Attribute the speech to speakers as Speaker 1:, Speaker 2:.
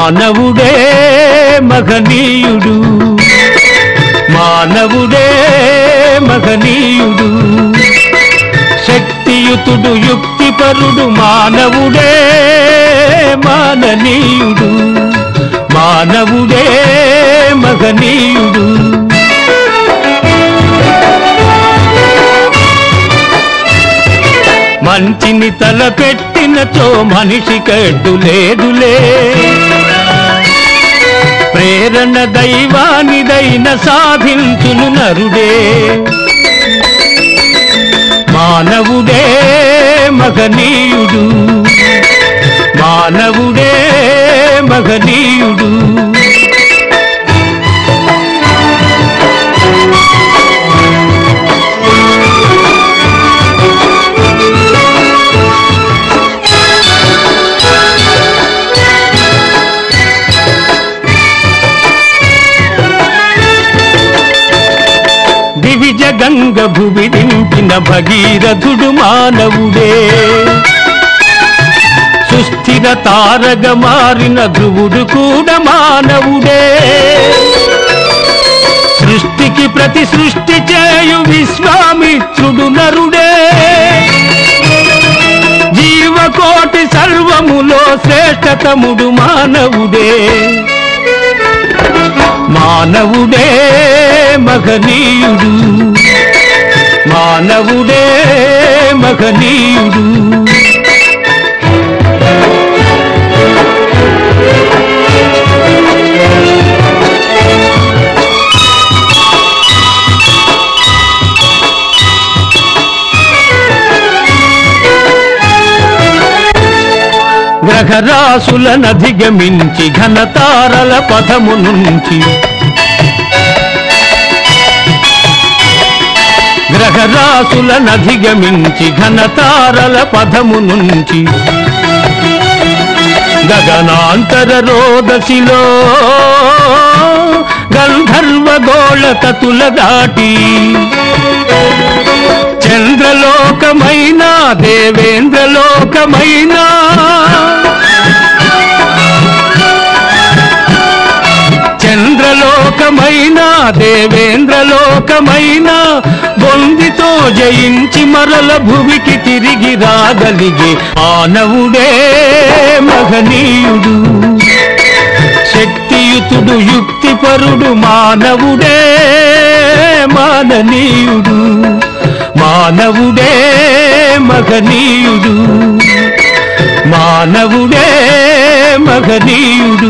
Speaker 1: మానవుడే మహనీయుడు మానవుడే మహనీయుడు శక్తియుతుడు యుక్తిపరుడు మానవుడే మాననీయుడు మానవుడే మహనీయుడు మంచిని తలపెట్టినచో మనిషి కడ్డు లేదులే ప్రేరణ దైవానిదైన సాధించును నరుడే మానవుడే మగనీయుడు మానవుడే మగనీయుడు దివిజ గంగ భువి దింపిన భగీరథుడు మానవుడే సుస్థిర తారగ మారిన ధ్రువుడు కూడా మానవుడే సృష్టికి ప్రతి సృష్టి చేయు విశ్వామిత్రుడు నరుడే జీవకోటి సర్వములో శ్రేష్టతముడు మానవుడే మానవుడే మగనీయుడు మానవుడే మగనీయుడు గ్రహరాశులనధిగమించి ఘనతారల పదము నుంచి గ్రహరాశులనధిగమించి ఘనతారల పదము నుంచి గగనాంతర రోదసిలో గంధర్వ గోళకతుల దాటి చంద్రలోకమైన దేవేంద్రలోకమైన చంద్రలోకమైన దేవేంద్రలోకమైన బొందితో జయించి మరల భువికి తిరిగి రాగలిగే మానవుడే మహనీయుడు శక్తియుతుడు యుక్తిపరుడు మానవుడే మాననీయుడు మానవుడే మగనీయుడు మానవుడే మగనీయుడు